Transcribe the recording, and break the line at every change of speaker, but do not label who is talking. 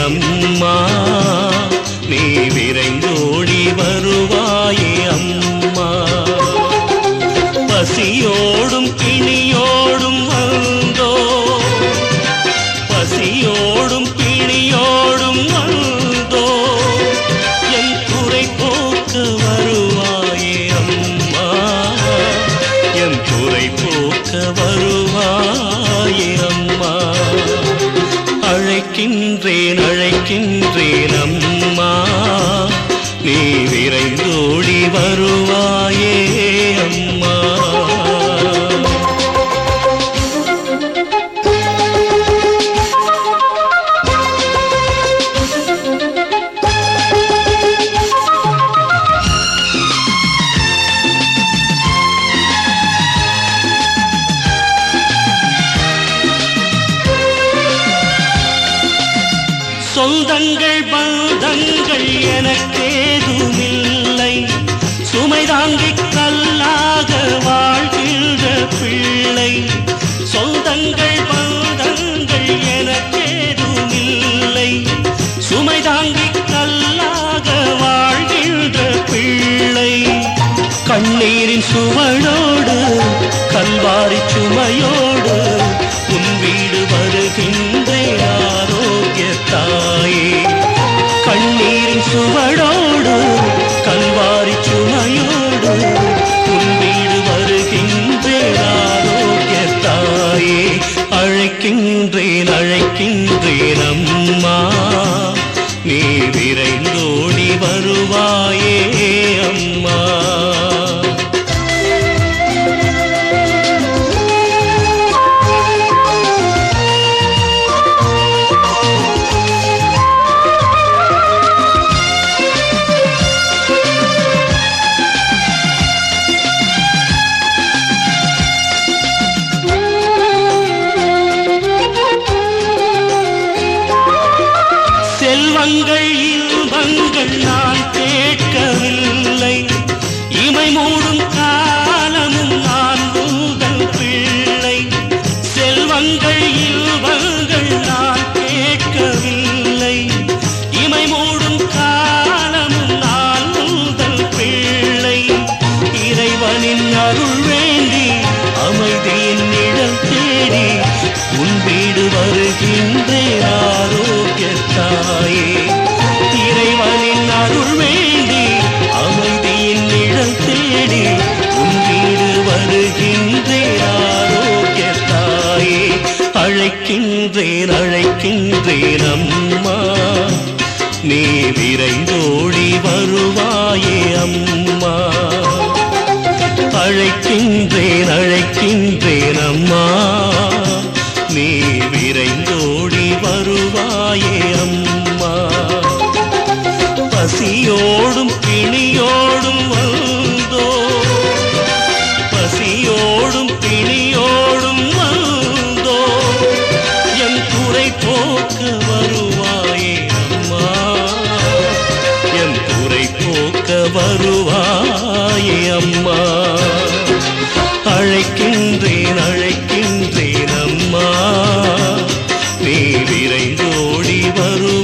அம்மா நீ விரைந்தோடி வருவாயே அம்மா பசியோடும் கிணியோடும் வந்தோ பசியோடும் பிணியோடும் வந்தோ என் குறை போக்க வருவாயே அம்மா என் குறை போக்க வருவாயே அம்மா அழைக்கின்றேன் அழைக்கின்றேன் அம்மா நீ விரைந்தோடி வருவாயே அம்மா சொந்தங்கள் பந்தங்கள் எனக்கேதுமில்லை சுமை தாங்கிக் கல்லாக வாழ்கின்ற பிள்ளை சொந்தங்கள் பந்தங்கள் எனக்கேதுமில்லை சுமை தாங்கிக் கல்லாக வாழ்கின்ற பிள்ளை கண்ணீரின் சுவடோடு கல்வாரி சுமையோடு உன் வீடு வருகின்றேன் ஆரோக்கிய தாயே கண்ணீரின் சுவடோடு கல்வாரி சுமையோடு உன் வீடு வருகின்றேன் ஆரோக்கிய தாயே அழைக்கின்றேன் அழைக்கின்றேன் அம்மா நீ விரைந்தோடி வருவாயே அம்மா செல்வங்கள் இன்பங்கள் நான் கேட்கவில்லை இமை மூடும் காலமும் நான் உங்கள் பிள்ளை செல்வங்கள் இன்பங்கள் நான் கேட்கவில்லை இமை மூடும் காலமும் நான் உங்கள் பிள்ளை இறைவனின் அருள் வேண்டி அமைதியின் நிழல் தேடி உன் வீடு வருகின்றேன் ஆரோக்கிய தாயே இறைவனின் அருள் வேண்டி அமைதியின் நிழல் தேடி உன் வீடு வருகின்றேன் ஆரோக்கிய தாயே அழைக்கின்றேன் அழைக்கின்றேன் அம்மா நீ விரைந்தோடி வருவாயே அம்மா அழைக்கின்றேன் அழைக்கின்றேன் அம்மா நீ விரைந்தோடி வருவாயே அம்மா பசியோடும் பிணியோடும் வந்தோ பசியோடும் பிணியோடும் வந்தோ என் குறை போக்க வருவாயே அம்மா என் குறை போக்க வருவாயே அம்மா அழைக்கின்றேன் அழைக்கின்றேன் அம்மா நீ விரைந்தோடி வரு